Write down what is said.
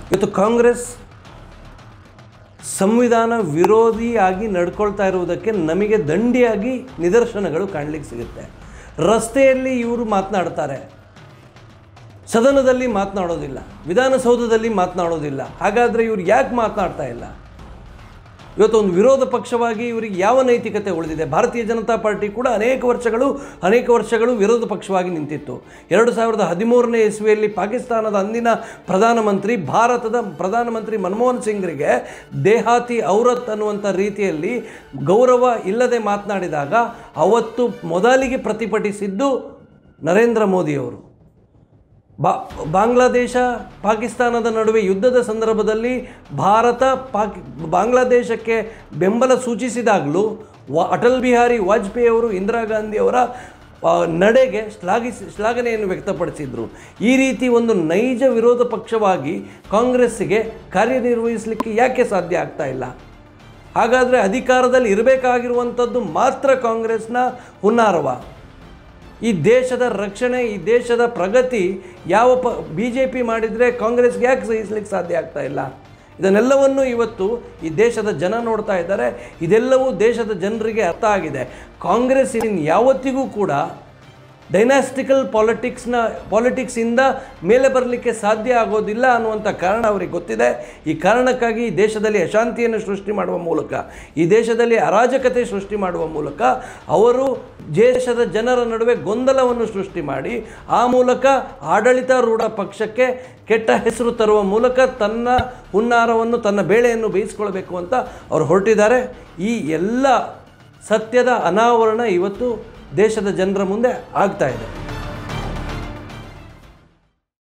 ಇವತ್ತು ಕಾಂಗ್ರೆಸ್ ಸಂವಿಧಾನ ವಿರೋಧಿಯಾಗಿ ನಡ್ಕೊಳ್ತಾ ಇರುವುದಕ್ಕೆ ನಮಗೆ ದಂಡಿಯಾಗಿ ನಿದರ್ಶನಗಳು ಕಾಣಲಿಕ್ಕೆ ಸಿಗುತ್ತೆ ರಸ್ತೆಯಲ್ಲಿ ಇವರು ಮಾತನಾಡ್ತಾರೆ ಸದನದಲ್ಲಿ ಮಾತನಾಡೋದಿಲ್ಲ ವಿಧಾನಸೌಧದಲ್ಲಿ ಮಾತನಾಡೋದಿಲ್ಲ ಹಾಗಾದರೆ ಇವ್ರು ಯಾಕೆ ಮಾತನಾಡ್ತಾ ಇಲ್ಲ ಇವತ್ತು ಒಂದು ವಿರೋಧ ಪಕ್ಷವಾಗಿ ಇವರಿಗೆ ಯಾವ ನೈತಿಕತೆ ಉಳಿದಿದೆ ಭಾರತೀಯ ಜನತಾ ಪಾರ್ಟಿ ಕೂಡ ಅನೇಕ ವರ್ಷಗಳು ಅನೇಕ ವರ್ಷಗಳು ವಿರೋಧ ಪಕ್ಷವಾಗಿ ನಿಂತಿತ್ತು ಎರಡು ಸಾವಿರದ ಹದಿಮೂರನೇ ಇಸ್ವಿಯಲ್ಲಿ ಪಾಕಿಸ್ತಾನದ ಅಂದಿನ ಪ್ರಧಾನಮಂತ್ರಿ ಭಾರತದ ಪ್ರಧಾನಮಂತ್ರಿ ಮನಮೋಹನ್ ಸಿಂಗ್ರಿಗೆ ದೇಹಾತಿ ಔರತ್ ಅನ್ನುವಂಥ ರೀತಿಯಲ್ಲಿ ಗೌರವ ಇಲ್ಲದೆ ಮಾತನಾಡಿದಾಗ ಅವತ್ತು ಮೊದಲಿಗೆ ಪ್ರತಿಭಟಿಸಿದ್ದು ನರೇಂದ್ರ ಮೋದಿಯವರು ಬಾ ಬಾಂಗ್ಲಾದೇಶ ಪಾಕಿಸ್ತಾನದ ನಡುವೆ ಯುದ್ಧದ ಸಂದರ್ಭದಲ್ಲಿ ಭಾರತ ಪಾಕಿ ಬಾಂಗ್ಲಾದೇಶಕ್ಕೆ ಬೆಂಬಲ ಸೂಚಿಸಿದಾಗಲೂ ವ ಅಟಲ್ ಬಿಹಾರಿ ವಾಜಪೇಯಿ ಅವರು ಇಂದಿರಾ ಗಾಂಧಿ ಅವರ ಆ, ನಡೆಗೆ ಶ್ಲಾಘಿಸಿ ಶ್ಲಾಘನೆಯನ್ನು ವ್ಯಕ್ತಪಡಿಸಿದರು ಈ ರೀತಿ ಒಂದು ನೈಜ ವಿರೋಧ ಪಕ್ಷವಾಗಿ ಕಾಂಗ್ರೆಸ್ಸಿಗೆ ಕಾರ್ಯನಿರ್ವಹಿಸಲಿಕ್ಕೆ ಯಾಕೆ ಸಾಧ್ಯ ಆಗ್ತಾ ಇಲ್ಲ ಹಾಗಾದರೆ ಅಧಿಕಾರದಲ್ಲಿ ಇರಬೇಕಾಗಿರುವಂಥದ್ದು ಮಾತ್ರ ಕಾಂಗ್ರೆಸ್ನ ಹುನ್ನಾರವ ಈ ದೇಶದ ರಕ್ಷಣೆ ಈ ದೇಶದ ಪ್ರಗತಿ ಯಾವ ಪ ಬಿ ಜೆ ಪಿ ಮಾಡಿದರೆ ಕಾಂಗ್ರೆಸ್ಗೆ ಯಾಕೆ ಸಹಿಸ್ಲಿಕ್ಕೆ ಸಾಧ್ಯ ಆಗ್ತಾ ಇಲ್ಲ ಇದನ್ನೆಲ್ಲವನ್ನು ಇವತ್ತು ಈ ದೇಶದ ಜನ ನೋಡ್ತಾ ಇದ್ದಾರೆ ಇದೆಲ್ಲವೂ ದೇಶದ ಜನರಿಗೆ ಅರ್ಥ ಆಗಿದೆ ಕಾಂಗ್ರೆಸ್ ಇನ್ ಯಾವತ್ತಿಗೂ ಕೂಡ ಡೈನಾಸ್ಟಿಕಲ್ ಪಾಲಿಟಿಕ್ಸ್ನ ಪಾಲಿಟಿಕ್ಸಿಂದ ಮೇಲೆ ಬರಲಿಕ್ಕೆ ಸಾಧ್ಯ ಆಗೋದಿಲ್ಲ ಅನ್ನುವಂಥ ಕಾರಣ ಅವರಿಗೆ ಗೊತ್ತಿದೆ ಈ ಕಾರಣಕ್ಕಾಗಿ ಈ ದೇಶದಲ್ಲಿ ಅಶಾಂತಿಯನ್ನು ಸೃಷ್ಟಿ ಮಾಡುವ ಮೂಲಕ ಈ ದೇಶದಲ್ಲಿ ಅರಾಜಕತೆ ಸೃಷ್ಟಿ ಮಾಡುವ ಮೂಲಕ ಅವರು ದೇಶದ ಜನರ ನಡುವೆ ಗೊಂದಲವನ್ನು ಸೃಷ್ಟಿ ಮಾಡಿ ಆ ಮೂಲಕ ಆಡಳಿತಾರೂಢ ಪಕ್ಷಕ್ಕೆ ಕೆಟ್ಟ ಹೆಸರು ತರುವ ಮೂಲಕ ತನ್ನ ಹುನ್ನಾರವನ್ನು ತನ್ನ ಬೇಳೆಯನ್ನು ಬೇಯಿಸ್ಕೊಳ್ಬೇಕು ಅಂತ ಅವರು ಹೊರಟಿದ್ದಾರೆ ಈ ಎಲ್ಲ ಸತ್ಯದ ಅನಾವರಣ ಇವತ್ತು ದೇಶದ ಜನರ ಮುಂದೆ ಆಗ್ತಾ ಇದೆ